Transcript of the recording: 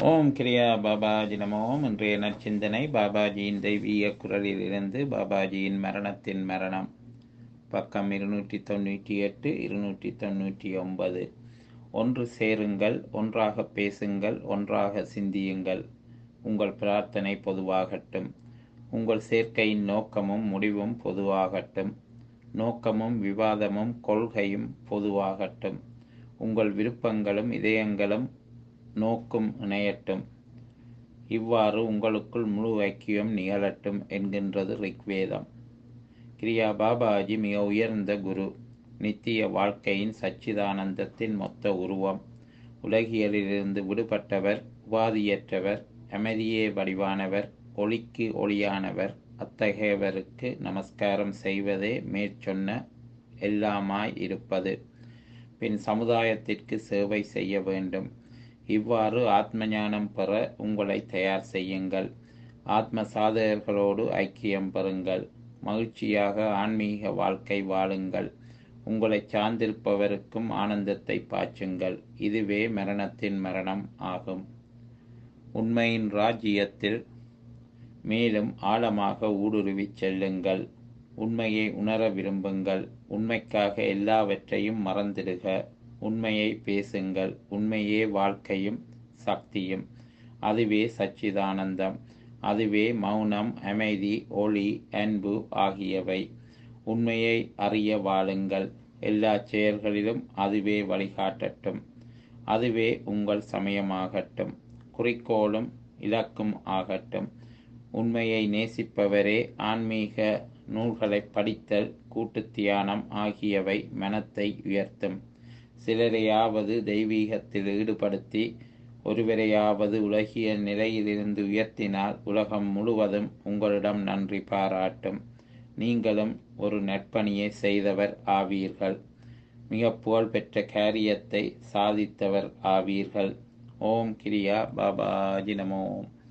ஓம் கிரியா பாபாஜி நமோம் இன்றைய நற்சிந்தனை பாபாஜியின் தெய்வீக குரலிலிருந்து பாபாஜியின் மரணத்தின் மரணம் பக்கம் இருநூற்றி தொண்ணூற்றி எட்டு இருநூற்றி தொண்ணூற்றி ஒன்பது ஒன்று சேருங்கள் ஒன்றாக பேசுங்கள் ஒன்றாக சிந்தியுங்கள் உங்கள் பிரார்த்தனை பொதுவாகட்டும் உங்கள் சேர்க்கையின் நோக்கமும் முடிவும் பொதுவாகட்டும் நோக்கமும் விவாதமும் கொள்கையும் பொதுவாகட்டும் உங்கள் விருப்பங்களும் இதயங்களும் நோக்கும் இணையட்டும் இவ்வாறு உங்களுக்குள் முழு ஐக்கியம் நிகழட்டும் என்கின்றது ரிக்வேதம் கிரியா பாபாஜி மிக உயர்ந்த குரு நித்திய வாழ்க்கையின் சச்சிதானந்தத்தின் மொத்த உருவம் உலகியலிலிருந்து விடுபட்டவர் உபாதியற்றவர் அமைதியே வடிவானவர் ஒளிக்கு ஒளியானவர் அத்தகையவருக்கு நமஸ்காரம் செய்வதே மேற்சொன்ன எல்லாமாய் இருப்பது பின் சமுதாயத்திற்கு சேவை செய்ய வேண்டும் இவ்வாறு ஆத்ம ஞானம் பெற உங்களை தயார் செய்யுங்கள் ஆத்ம சாதகர்களோடு ஐக்கியம் பெறுங்கள் மகிழ்ச்சியாக ஆன்மீக வாழ்க்கை வாழுங்கள் உங்களை சார்ந்திருப்பவருக்கும் ஆனந்தத்தை பாய்ச்சுங்கள் இதுவே மரணத்தின் மரணம் ஆகும் உண்மையின் ராஜ்யத்தில் மேலும் ஆழமாக ஊடுருவிச் செல்லுங்கள் உண்மையை உணர விரும்புங்கள் உண்மைக்காக எல்லாவற்றையும் மறந்திடுக உண்மையை பேசுங்கள் உண்மையே வாழ்க்கையும் சக்தியும் அதுவே சச்சிதானந்தம் அதுவே மௌனம் அமைதி ஒளி அன்பு ஆகியவை உண்மையை அறிய வாழுங்கள் எல்லா செயல்களிலும் அதுவே வழிகாட்டட்டும் அதுவே உங்கள் சமயமாகட்டும் குறிக்கோளும் இலக்கும் ஆகட்டும் உண்மையை நேசிப்பவரே ஆன்மீக நூல்களை படித்தல் கூட்டு தியானம் ஆகியவை மனத்தை உயர்த்தும் சிலரையாவது தெய்வீகத்தில் ஈடுபடுத்தி ஒருவரையாவது உலகிய நிலையிலிருந்து உயர்த்தினால் உலகம் முழுவதும் உங்களிடம் நன்றி பாராட்டும் நீங்களும் ஒரு நற்பணியை செய்தவர் ஆவீர்கள் மிக புகழ்பெற்ற காரியத்தை சாதித்தவர் ஆவீர்கள் ஓம் கிரியா பாபாஜி நமோம்